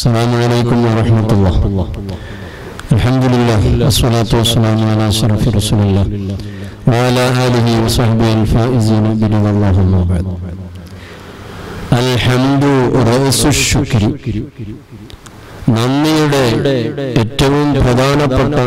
السلام عليكم ورحمة الله الحمد لله والصلاة والسلام على أشرف رسول الله وعلى آله وصحبه الفائزين برضا الله أما بعد الحمد رأس الشكر നന്ദിയുടെ ഏറ്റവും പ്രധാനപ്പെട്ട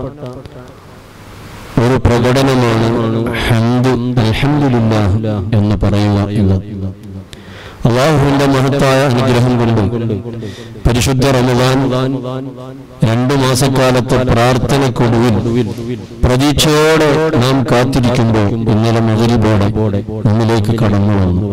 ഒരു പ്രകടനമാണ് ഹംദ് അൽഹംദുലില്ലാഹ് എന്ന് പറയുക എന്നത് അള്ളാഹുവിന്റെ മഹത്തായ അനുഗ്രഹം കൊണ്ട് പരിശുദ്ധ റമദാൻ രണ്ടു മാസക്കാലത്തെ പ്രാർത്ഥനക്കൊടുവിൽ പ്രതീക്ഷയോടെ നാം കാത്തിരിക്കുമ്പോൾ ഇന്നലെ മകരിബോടെ നമ്മിലേക്ക് കടന്നു വന്നു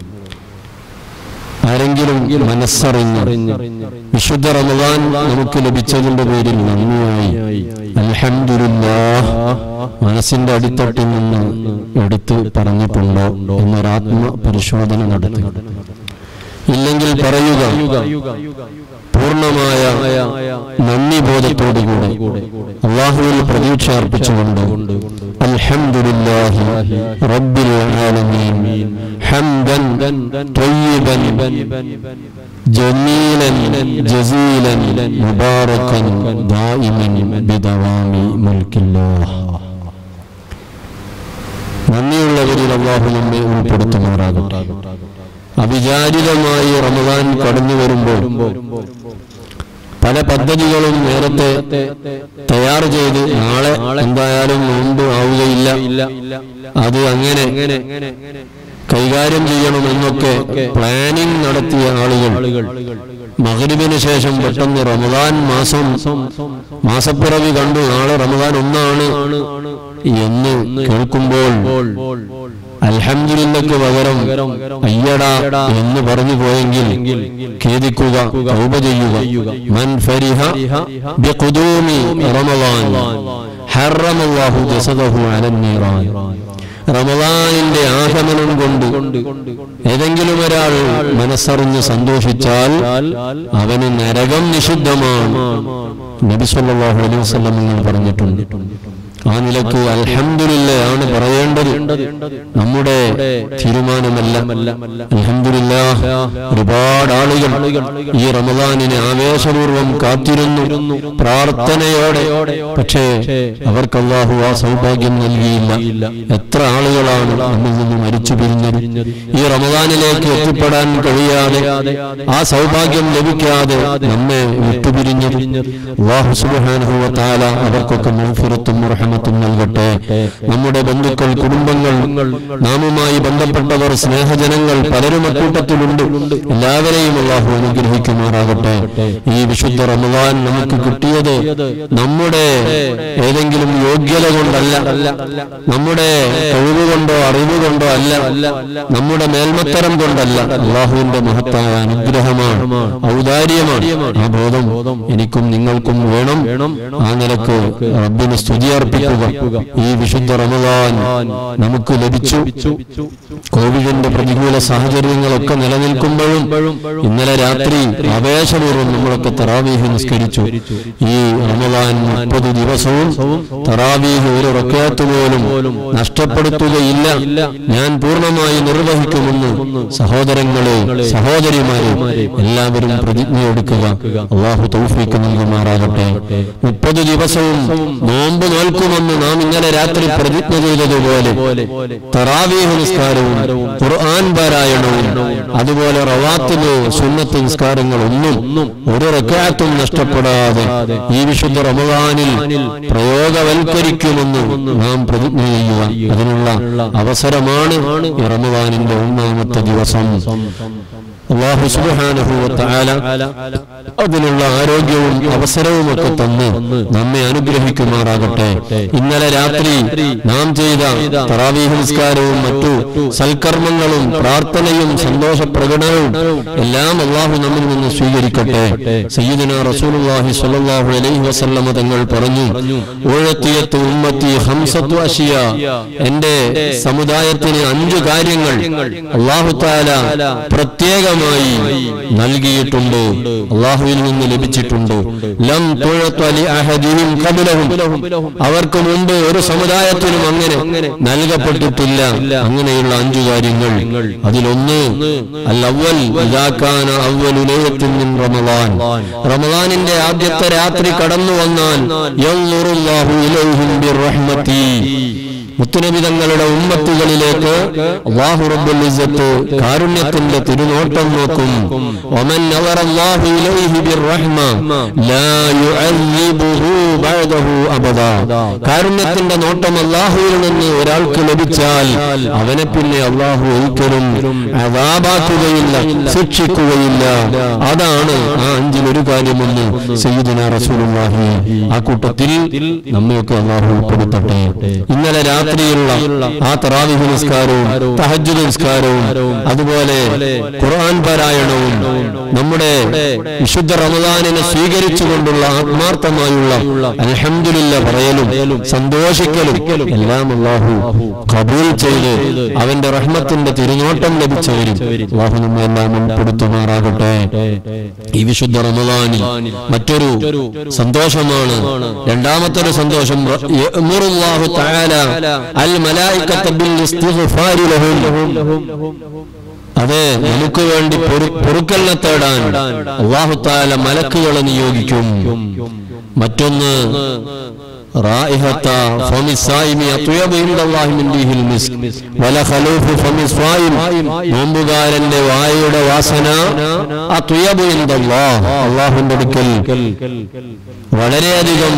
ആരെങ്കിലും മനസ്സറിഞ്ഞ് വിശുദ്ധ റമദാൻ നമുക്ക് ലഭിച്ചതിന്റെ പേരിൽ നന്ദിയായി അൽഹംദുലില്ലാ മനസ്സിന്റെ അടിത്തട്ടിൽ നിന്ന് എടുത്ത് പറഞ്ഞിട്ടുണ്ടോ എന്നൊരാത്മ പരിശോധന നടത്തി ഇല്ലെങ്കിൽ പറയുക പൂർണ്ണമായ നന്ദി ബോധത്തോടുകൂടെ അള്ളാഹുവിൽ പ്രതീക്ഷ അർപ്പിച്ചുകൊണ്ട് അൽഹംദുലില്ലാഹി റബ്ബിൽ ആലമീൻ ഹംദൻ ത്വയ്യിബൻ ജമീലൻ ജസീലൻ മുബാറകൻ ദായിമൻ ബിദവാമി മുൽക്കില്ലാഹ് നന്ദിയുള്ളവരിൽ അള്ളാഹു നമ്മെ ഉൾപ്പെടുത്തുമാറാകട്ടെ അവിചാരിതമായി റമദാൻ കടന്നു വരുമ്പോൾ പല പദ്ധതികളും നേരത്തെ തയ്യാർ ചെയ്ത് നാളെ എന്തായാലും നോമ്പ് ആവുകയില്ല അത് അങ്ങനെ കൈകാര്യം ചെയ്യണമെന്നൊക്കെ പ്ലാനിംഗ് നടത്തിയ ആളുകൾ മകരിബിന് ശേഷം പെട്ടെന്ന് റമദാൻ മാസം മാസപ്പിറവി കണ്ടു നാളെ റമദാൻ ഒന്നാണ് എന്ന് കേൾക്കുമ്പോൾ അൽഹംദുലില്ലക്ക് പകരം അയ്യടാ എന്ന് പറഞ്ഞു പോയെങ്കിൽ ഖേദിക്കുക തൗബ ചെയ്യുക മൻ ഫരിഹ ബിഖുദൂമി റമളാൻ ഹറമല്ലാഹു ജസദഹു അലൻ നീറാൻ റമദാനിന്റെ ആഗമനം കൊണ്ട് ഏതെങ്കിലും ഒരാൾ മനസ്സറിഞ്ഞ് സന്തോഷിച്ചാൽ അവന് നരകം നിഷിദ്ധമാണ് നബി സല്ലല്ലാഹു അലൈഹി വസല്ലം നിങ്ങൾ പറഞ്ഞിട്ടുണ്ട് ആ നിലക്ക് അൽഹംദുലില്ലയാണ് പറയേണ്ടത് നമ്മുടെ തീരുമാനമല്ല അൽഹംദുലില്ല ഒരുപാട് ആളുകൾ ഈ റമദാനിനെ ആവേശപൂർവം കാത്തിരുന്നു പ്രാർത്ഥനയോടെ പക്ഷേ അവർക്ക് അള്ളാഹു ആ സൗഭാഗ്യം നൽകിയില്ല എത്ര ആളുകളാണ് നമ്മിൽ നിന്ന് മരിച്ചു പിരിഞ്ഞത് ഈ റമദാനിലേക്ക് എത്തിപ്പെടാൻ കഴിയാതെ ആ സൗഭാഗ്യം ലഭിക്കാതെ നമ്മെ വിട്ടുപിരിഞ്ഞത് അള്ളാഹു സുബ്ഹാനഹു വ തആല അവർക്കൊക്കെ മഗ്ഫിറത്തും റഹ്മത്തും നൽകട്ടെ നമ്മുടെ ബന്ധുക്കൾ കുടുംബങ്ങൾ നാമുമായി ബന്ധപ്പെട്ടവർ സ്നേഹജനങ്ങൾ പലരും അക്കൂട്ടത്തിലുണ്ട് എല്ലാവരെയും അള്ളാഹു അനുഗ്രഹിക്കുമാറാകട്ടെ ഈ വിശുദ്ധ റമദാൻ നമുക്ക് കിട്ടിയത് നമ്മുടെ ഏതെങ്കിലും യോഗ്യത കൊണ്ടല്ല നമ്മുടെ കഴിവ് കൊണ്ടോ അറിവ് കൊണ്ടോ അല്ല നമ്മുടെ മേൽമത്തരം കൊണ്ടല്ല അള്ളാഹുവിന്റെ മഹത്തായ അനുഗ്രഹമാണ് ഔദാര്യമാണ് ആ ബോധം എനിക്കും നിങ്ങൾക്കും വേണം ആ നിലക്ക് റബ്ബിന് സ്തുതി അർപ്പിക്കുക ഈ വിശുദ്ധ റമദാൻ നമുക്ക് ലഭിച്ചു കോവിഡിന്റെ പ്രതികൂല സാഹചര്യങ്ങളൊക്കെ നിലനിൽക്കുമ്പോഴും ഇന്നലെ രാത്രി ആവേശപൂർവ്വം നമ്മളൊക്കെ തറാവീഹ് നിസ്കരിച്ചു ഈ റമദാൻ മുപ്പത് ദിവസവും തറാവീഹ് ഒരു റക്കാത്ത് പോലും നഷ്ടപ്പെടുത്തുകയില്ല ഞാൻ പൂർണ്ണമായി നിർവഹിക്കുമെന്ന് സഹോദരങ്ങളെ സഹോദരിമാരെ എല്ലാവരും പ്രതിജ്ഞയെടുക്കുക അള്ളാഹു തൗഫീക്ക് നൽകുമാറാകട്ടെ മുപ്പത് ദിവസവും നോമ്പ് നോൽക്കുമെന്ന് നാം ഇന്നലെ രാത്രി പ്രതിജ്ഞ ചെയ്തതുപോലെ തറാവീഹ് നിസ്കാരവും ഖുർആൻ പാരായണവും അതുപോലെ റവാത്തിന് സുന്നത്ത് നിസ്കാരങ്ങൾ ഒന്നും ഒരു റക്കാത്തും നഷ്ടപ്പെടാതെ ഈ വിശുദ്ധ റമദാനിൽ പ്രയോഗവൽക്കരിക്കുമെന്ന് നാം പ്രതിജ്ഞ ചെയ്യുക അതിനുള്ള അവസരമാണ് ഈ റമദാനിന്റെ ഒന്നാമത്തെ ദിവസം അള്ളാഹു സുബ്ഹാനഹു വ തആല അതിനുള്ള ആരോഗ്യവും അവസരവും ഒക്കെ തന്ന് നമ്മെ അനുഗ്രഹിക്കുമാറാകട്ടെ ഇന്നലെ രാത്രി നാം ചെയ്ത തറാവീഹ് നിസ്കാരവും മറ്റു സൽക്കർമ്മങ്ങളും പ്രാർത്ഥനയും സന്തോഷ പ്രകടനവും എല്ലാം അള്ളാഹു നമ്മിൽ നിന്ന് സ്വീകരിക്കട്ടെ സയ്യിദുന റസൂലുള്ളാഹി സ്വല്ലല്ലാഹു അലൈഹി വസല്ലമ തങ്ങൾ പറഞ്ഞു ഉഴത്തിയത്ത് ഉമ്മത്തി ഹംസത്തു അഷിയ എന്റെ സമുദായത്തിന് അഞ്ചു കാര്യങ്ങൾ അള്ളാഹു താല പ്രത്യേകമായി നൽകിയിട്ടുണ്ട് അള്ളാഹുവിൽ നിന്ന് ലഭിച്ചിട്ടുണ്ട് ലം തുഴത്തു അലി അഹദിഹിം ഖബ്ലഹും അവർക്ക് മുമ്പ് ഒരു സമുദായത്തിനും അങ്ങനെ നൽകപ്പെട്ടിട്ടില്ല അങ്ങനെയുള്ള അഞ്ചു കാര്യങ്ങൾ അതിലൊന്ന് അൽ അവൽ ഇദാ കാന അവ്വലു ലൈലത്തിൻ മിൻ റമളാൻ ആദ്യത്തെ രാത്രി കടന്നു വന്നാൽ യൻളുറുല്ലാഹു ഇലൈഹിം ബിർറഹ്മതി മുത്തുനബി തങ്ങളുടെ ഉമ്മത്തുകളിലേക്ക് അള്ളാഹു റബ്ബുൽ ഇസ്സത്ത് കാരുണ്യത്തിന്റെ തിരുനോട്ടം നോക്കും വമൻ നവറ അല്ലാഹു ഇലൈഹി ബിർറഹ്മ ലാ യുഅദ്ദിബുഹു ബഅദഹു അബദാ കാരുണ്യത്തിന്റെ നോട്ടം അള്ളാഹുവിൽ നിന്ന് ഒരാൾക്ക് ലഭിച്ചാൽ അവനെ പിന്നെ അള്ളാഹു ഒരിക്കലും അതാപാക്കുകയില്ല ശിക്ഷിക്കുകയില്ല അതാണ് ആ അഞ്ചിൽ ഒരു കാര്യമെന്ന് സയ്യിദുന റസൂലുള്ളാഹി ആ കൂട്ടത്തിൽ നമ്മയൊക്കെ അള്ളാഹു ഉൾപ്പെടുത്തട്ടെ ഇന്നലെ രാത്രിയുള്ള ആ തറാവിഹ് നിസ്കാരവും തഹജ്ജുദ് നിസ്കാരവും അതുപോലെ ഖുർആൻ പാരായണവും നമ്മുടെ വിശുദ്ധ റമദാനിനെ സ്വീകരിച്ചുകൊണ്ടുള്ള ആത്മാർത്ഥമായുള്ള അൽഹംദുലില്ല പറയലും സന്തോഷിക്കലും എല്ലാം അള്ളാഹു കബൂൽ ചെയ്ത് അവന്റെ റഹ്മത്തിന്റെ തിരുനോട്ടം ലഭിച്ചവരും അള്ളാഹു നമ്മെ എല്ലാം ഉൾപ്പെടുത്തുമാറാകട്ടെ ഈ വിശുദ്ധ റമദാനിൽ മറ്റൊരു സന്തോഷമാണ് രണ്ടാമത്തെ ഒരു സന്തോഷം യഅ്മുറുല്ലാഹു തആല അൽ മലായികത ബിൽ ഇസ്തിഗ്ഫാരി ലഹും അതെ നമുക്ക് വേണ്ടി പൊറു- പൊറുക്കലിനെ തേടാൻ അള്ളാഹു താല മലക്കുകളെ നിയോഗിക്കും മറ്റൊന്ന് رائحة فم الصائم أطيب عند الله من ريح المسك ولخلوف فم الصائم നോമ്പുകാരന്റെ വായയുടെ വാസന അത്വയബ് അള്ളാഹ് അള്ളാഹുന്റെ അടുക്കൽ വളരെയധികം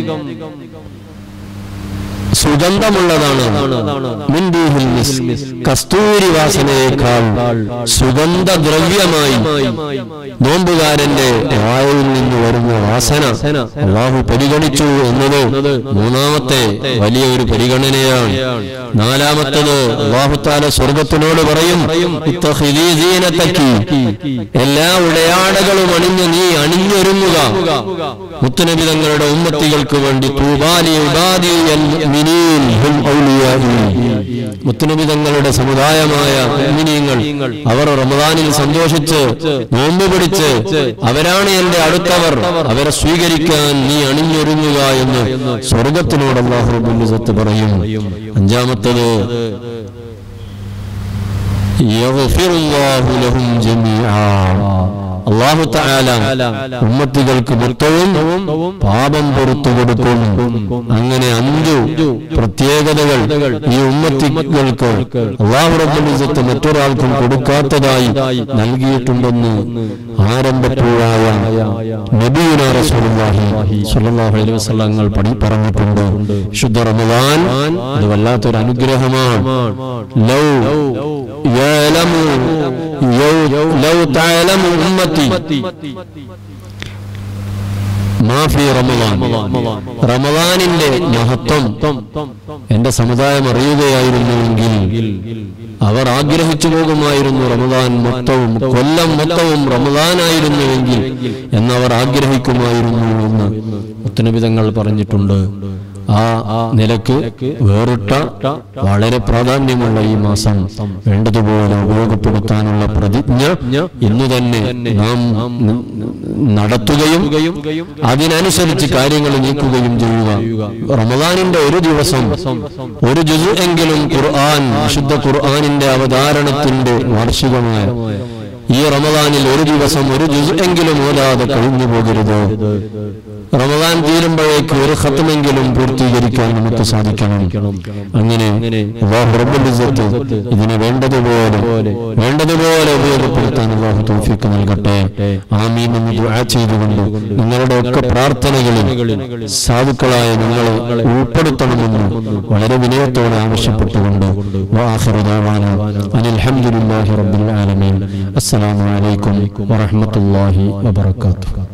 സുഗന്ധമുള്ളതാണ് മിൻ റീഹിൽ മിസ്ക്. കസ്തൂരി വാസനയേക്കാൾ സുഗന്ധ ദ്രവ്യമായി നോമ്പുകാരന്റെ വായിൽ നിന്ന് വരുന്ന വാസന അള്ളാഹു പരിഗണിച്ചു എന്നത് മൂന്നാമത്തെ വലിയ ഒരു പരിഗണനയാണ് നാലാമത്തത് അള്ളാഹുത്താല സ്വർഗത്തിനോട് പറയും ഇത്തഖിദീ സീനത്തക്കി. എല്ലാ ഉടയാടകളും അണിഞ്ഞ് നീ അണിഞ്ഞൊരുങ്ങുക മുത്തുനബി തങ്ങളുടെ ഉമ്മത്തികൾക്ക് വേണ്ടി തൂബാലി ഉബാദി അൽ മുഅ്മിനീൻ ഹും ഔലിയാഇ. മുത്തുനബി തങ്ങളുടെ സമുദായമായ മുഅ്മിനീങ്ങൾ അവർ റമദാനിൽ സന്തോഷിച്ച് നോമ്പ് പിടിച്ച് അവരാണ് എന്റെ അടുത്തവർ അവരെ സ്വീകരിക്കാൻ നീ അണിഞ്ഞൊരുങ്ങുക എന്ന് സ്വർഗത്തിനോട് അള്ളാഹു റബ്ബുൽ ഇസ്സത്ത് പറയും അഞ്ചാമത്തത് യഗ്ഫിറുല്ലാഹു ലഹും ജമീആ അള്ളാഹു തആല ഉമ്മത്തികൾക്ക് മൊത്തവും പാപം പുറത്തു കൊടുക്കും അങ്ങനെ അഞ്ചു പ്രത്യേകതകൾ ഈ ഉമ്മത്തികൾക്ക് അള്ളാഹു റബ്ബുൽ ഇസ്സത്ത് മറ്റൊരാൾക്കും കൊടുക്കാത്തതായി നൽകിയിട്ടുണ്ടെന്ന് ആരംഭപ്പൂഴായ നബിയുന റസൂലുള്ളാഹി സ്വല്ലല്ലാഹു അലൈഹി വസല്ലങ്ങൾ പഠി പറഞ്ഞിട്ടുണ്ട് ശുദ്ധ റമദാൻ അത് വല്ലാത്തൊരു അനുഗ്രഹമാണ് ലൗ യഅലമു യൗ- ലൗ തഅലമു ഉമ്മത്തി മാഫി റമദാൻ റമദാനിന്റെ മഹത്വം എന്റെ സമുദായം അറിയുകയായിരുന്നുവെങ്കിൽ അവർ ആഗ്രഹിച്ചു പോകുമായിരുന്നു റമദാൻ മൊത്തവും കൊല്ലം മൊത്തവും റമദാനായിരുന്നുവെങ്കിൽ എന്നവർ ആഗ്രഹിക്കുമായിരുന്നു എന്ന് മുത്തനബി തങ്ങൾ പറഞ്ഞിട്ടുണ്ട് ആ നിലക്ക് വേറിട്ട വളരെ പ്രാധാന്യമുള്ള ഈ മാസം വേണ്ടതുപോലെ ഉപയോഗപ്പെടുത്താനുള്ള പ്രതിജ്ഞ ഇന്നു തന്നെ നാം ന- നടത്തുകയും അതിനനുസരിച്ച് കാര്യങ്ങൾ നീക്കുകയും ചെയ്യുക റമദാനിന്റെ ഒരു ദിവസം ഒരു ജുസു എങ്കിലും ഖുർആൻ വിശുദ്ധ ഖുർആനിന്റെ അവതാരണത്തിന്റെ വാർഷികമായ ഈ റമദാനിൽ ഒരു ദിവസം ഒരു ജുസു എങ്കിലും ഓതാതെ കഴിഞ്ഞു പോകരുത് റമദാൻ തീരുമ്പോഴേക്ക് ഒരു ഖത്തമെങ്കിലും പൂർത്തീകരിക്കാൻ നമുക്ക് സാധിക്കണം അങ്ങനെ അല്ലാഹു റബ്ബുൽ ഇസ്സത്ത് ഇതിനെ വേണ്ടതുപോലെ വേണ്ടതുപോലെ ഉപയോഗപ്പെടുത്താൻ അള്ളാഹു തൗഫീഖ് നൽകട്ടെ ആമീൻ എന്ന് ദുആ ചെയ്തുകൊണ്ട് നിങ്ങളുടെ ഒക്കെ പ്രാർത്ഥനകളിൽ സാധുക്കളായ നിങ്ങളെ ഉൾപ്പെടുത്തണമെന്ന് വളരെ വിനയത്തോടെ ആവശ്യപ്പെട്ടുകൊണ്ട് വാഹിറു ദഅവാന അനിൽ ഹംദുലില്ലാഹി റബ്ബിൽ ആലമീൻ അസ്സലാമു അലൈക്കും വറഹ്മത്തുള്ളാഹി വബറകാതുഹു